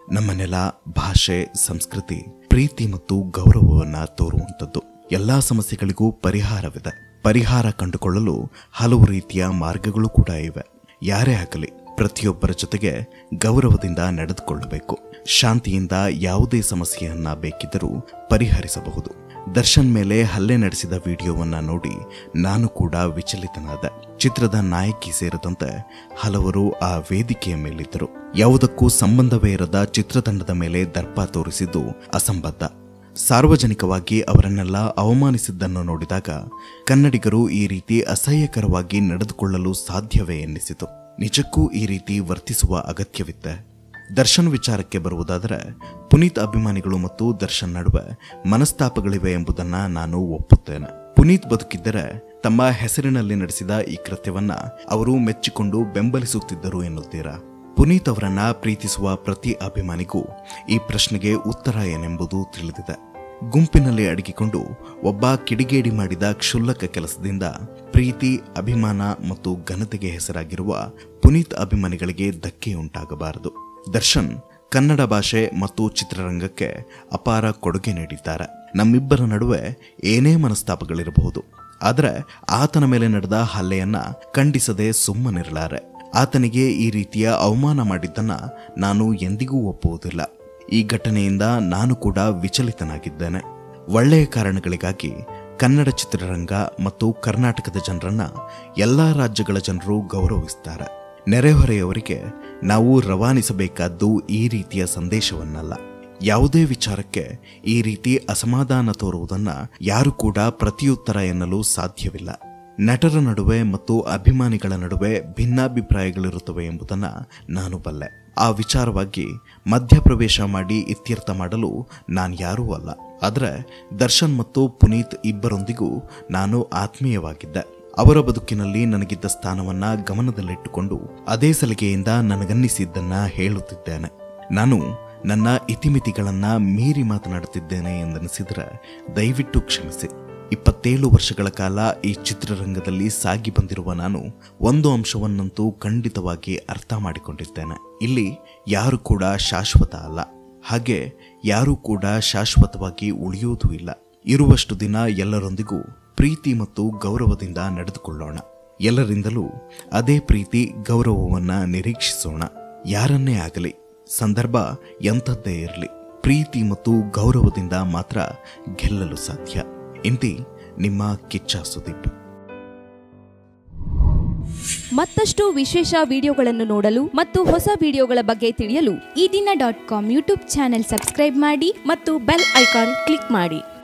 ನಮ್ಮ ನೆಲ ಭಾಷೆ ಸಂಸ್ಕೃತಿ ಪ್ರೀತಿ ಮತ್ತು ಗೌರವವನ್ನ ತೋರುವಂಥದ್ದು ಎಲ್ಲಾ ಸಮಸ್ಯೆಗಳಿಗೂ ಪರಿಹಾರವಿದೆ ಪರಿಹಾರ ಕಂಡುಕೊಳ್ಳಲು ಹಲವು ರೀತಿಯ ಮಾರ್ಗಗಳು ಕೂಡ ಇವೆ ಯಾರೇ ಆಗಲಿ ಪ್ರತಿಯೊಬ್ಬರ ಜೊತೆಗೆ ಗೌರವದಿಂದ ನಡೆದುಕೊಳ್ಳಬೇಕು ಶಾಂತಿಯಿಂದ ಯಾವುದೇ ಸಮಸ್ಯೆಯನ್ನ ಬೇಕಿದ್ದರೂ ಪರಿಹರಿಸಬಹುದು ದರ್ಶನ್ ಮೇಲೆ ಹಲ್ಲೆ ನಡೆಸಿದ ವಿಡಿಯೋವನ್ನ ನೋಡಿ ನಾನು ಕೂಡ ವಿಚಲಿತನಾದೆ ಚಿತ್ರದ ನಾಯಕಿ ಸೇರಿದಂತೆ ಹಲವರು ಆ ವೇದಿಕೆಯ ಮೇಲಿದ್ದರು ಯಾವುದಕ್ಕೂ ಸಂಬಂಧವೇ ಇರದ ಚಿತ್ರತಂಡದ ಮೇಲೆ ದರ್ಪ ತೋರಿಸಿದ್ದು ಅಸಂಬದ್ಧ ಸಾರ್ವಜನಿಕವಾಗಿ ಅವರನ್ನೆಲ್ಲ ಅವಮಾನಿಸಿದ್ದನ್ನು ನೋಡಿದಾಗ ಕನ್ನಡಿಗರು ಈ ರೀತಿ ಅಸಹ್ಯಕರವಾಗಿ ನಡೆದುಕೊಳ್ಳಲು ಸಾಧ್ಯವೇ ಎನ್ನಿಸಿತು ನಿಜಕ್ಕೂ ಈ ರೀತಿ ವರ್ತಿಸುವ ಅಗತ್ಯವಿತ್ತೆ ದರ್ಶನ್ ವಿಚಾರಕ್ಕೆ ಬರುವುದಾದರೆ ಪುನೀತ್ ಅಭಿಮಾನಿಗಳು ಮತ್ತು ದರ್ಶನ್ ನಡುವೆ ಮನಸ್ತಾಪಗಳಿವೆ ಎಂಬುದನ್ನ ನಾನು ಒಪ್ಪುತ್ತೇನೆ ಪುನೀತ್ ಬದುಕಿದ್ದರೆ ತಮ್ಮ ಹೆಸರಿನಲ್ಲಿ ನಡೆಸಿದ ಈ ಕೃತ್ಯವನ್ನ ಅವರು ಮೆಚ್ಚಿಕೊಂಡು ಬೆಂಬಲಿಸುತ್ತಿದ್ದರು ಎನ್ನುತ್ತೀರಾ ಪುನೀತ್ ಅವರನ್ನ ಪ್ರೀತಿಸುವ ಪ್ರತಿ ಅಭಿಮಾನಿಗೂ ಈ ಪ್ರಶ್ನೆಗೆ ಉತ್ತರ ಏನೆಂಬುದು ತಿಳಿದಿದೆ ಗುಂಪಿನಲ್ಲಿ ಅಡಗಿಕೊಂಡು ಒಬ್ಬ ಕಿಡಿಗೇಡಿ ಮಾಡಿದ ಕ್ಷುಲ್ಲಕ ಕೆಲಸದಿಂದ ಪ್ರೀತಿ ಅಭಿಮಾನ ಮತ್ತು ಘನತೆಗೆ ಹೆಸರಾಗಿರುವ ಪುನೀತ್ ಅಭಿಮಾನಿಗಳಿಗೆ ಧಕ್ಕೆಯುಂಟಾಗಬಾರದು ದರ್ಶನ್ ಕನ್ನಡ ಭಾಷೆ ಮತ್ತು ಚಿತ್ರರಂಗಕ್ಕೆ ಅಪಾರ ಕೊಡುಗೆ ನೀಡಿದ್ದಾರೆ ನಮ್ಮಿಬ್ಬರ ನಡುವೆ ಏನೇ ಮನಸ್ತಾಪಗಳಿರಬಹುದು ಆದರೆ ಆತನ ಮೇಲೆ ನಡೆದ ಹಲ್ಲೆಯನ್ನ ಖಂಡಿಸದೆ ಸುಮ್ಮನಿರಲಾರೆ ಆತನಿಗೆ ಈ ರೀತಿಯ ಅವಮಾನ ಮಾಡಿದ್ದನ್ನ ನಾನು ಎಂದಿಗೂ ಒಪ್ಪುವುದಿಲ್ಲ ಈ ಘಟನೆಯಿಂದ ನಾನು ಕೂಡ ವಿಚಲಿತನಾಗಿದ್ದೇನೆ ಒಳ್ಳೆಯ ಕಾರಣಗಳಿಗಾಗಿ ಕನ್ನಡ ಚಿತ್ರರಂಗ ಮತ್ತು ಕರ್ನಾಟಕದ ಜನರನ್ನ ಎಲ್ಲ ರಾಜ್ಯಗಳ ಜನರು ಗೌರವಿಸ್ತಾರೆ ನೆರೆಹೊರೆಯವರಿಗೆ ನಾವು ರವಾನಿಸಬೇಕಾದ್ದು ಈ ರೀತಿಯ ಸಂದೇಶವನ್ನಲ್ಲ ಯಾವುದೇ ವಿಚಾರಕ್ಕೆ ಈ ರೀತಿ ಅಸಮಾಧಾನ ತೋರುವುದನ್ನ ಯಾರು ಕೂಡ ಪ್ರತಿಯುತ್ತರ ಎನ್ನಲು ಸಾಧ್ಯವಿಲ್ಲ ನಟರ ನಡುವೆ ಮತ್ತು ಅಭಿಮಾನಿಗಳ ನಡುವೆ ಭಿನ್ನಾಭಿಪ್ರಾಯಗಳಿರುತ್ತವೆ ಎಂಬುದನ್ನ ನಾನು ಬಲ್ಲೆ ಆ ವಿಚಾರವಾಗಿ ಮಧ್ಯಪ್ರವೇಶ ಮಾಡಿ ಇತ್ಯರ್ಥ ಮಾಡಲು ನಾನು ಯಾರೂ ಅಲ್ಲ ಆದರೆ ದರ್ಶನ್ ಮತ್ತು ಪುನೀತ್ ಇಬ್ಬರೊಂದಿಗೂ ನಾನು ಆತ್ಮೀಯವಾಗಿದ್ದೆ ಅವರ ಬದುಕಿನಲ್ಲಿ ನನಗಿದ್ದ ಸ್ಥಾನವನ್ನ ಗಮನದಲ್ಲಿಟ್ಟುಕೊಂಡು ಅದೇ ಸಲಿಗೆಯಿಂದ ನನಗನ್ನಿಸಿದ್ದನ್ನ ಹೇಳುತ್ತಿದ್ದೇನೆ ನಾನು ನನ್ನ ಇತಿಮಿತಿಗಳನ್ನ ಮೀರಿ ಮಾತನಾಡುತ್ತಿದ್ದೇನೆ ಎಂದನಿಸಿದರೆ ದಯವಿಟ್ಟು ಕ್ಷಮಿಸಿ ಇಪ್ಪತ್ತೇಳು ವರ್ಷಗಳ ಕಾಲ ಈ ಚಿತ್ರರಂಗದಲ್ಲಿ ಸಾಗಿ ಬಂದಿರುವ ನಾನು ಒಂದು ಅಂಶವನ್ನಂತೂ ಖಂಡಿತವಾಗಿ ಅರ್ಥ ಮಾಡಿಕೊಂಡಿದ್ದೇನೆ ಇಲ್ಲಿ ಯಾರು ಕೂಡ ಶಾಶ್ವತ ಅಲ್ಲ ಹಾಗೆ ಯಾರೂ ಕೂಡ ಶಾಶ್ವತವಾಗಿ ಉಳಿಯುವುದೂ ಇಲ್ಲ ಇರುವಷ್ಟು ದಿನ ಎಲ್ಲರೊಂದಿಗೂ ಪ್ರೀತಿ ಮತ್ತು ಗೌರವದಿಂದ ನಡೆದುಕೊಳ್ಳೋಣ ಎಲ್ಲರಿಂದಲೂ ಅದೇ ಪ್ರೀತಿ ಗೌರವವನ್ನ ನಿರೀಕ್ಷಿಸೋಣ ಯಾರನ್ನೇ ಆಗಲಿ ಸಂದರ್ಭ ಎಂಥದ್ದೇ ಇರಲಿ ಪ್ರೀತಿ ಮತ್ತು ಗೌರವದಿಂದ ಮಾತ್ರ ಗೆಲ್ಲಲು ಸಾಧ್ಯ ಇಂತಿ ನಿಮ್ಮ ಕಿಚ್ಚ ಸುದೀಪ್ ಮತ್ತಷ್ಟು ವಿಶೇಷ ವಿಡಿಯೋಗಳನ್ನು ನೋಡಲು ಮತ್ತು ಹೊಸ ವಿಡಿಯೋಗಳ ಬಗ್ಗೆ ತಿಳಿಯಲು Ee Dina dot com YouTube channel subscribe ಮಾಡಿ ಮತ್ತು ಬೆಲ್ ಐಕಾನ್ ಕ್ಲಿಕ್ ಮಾಡಿ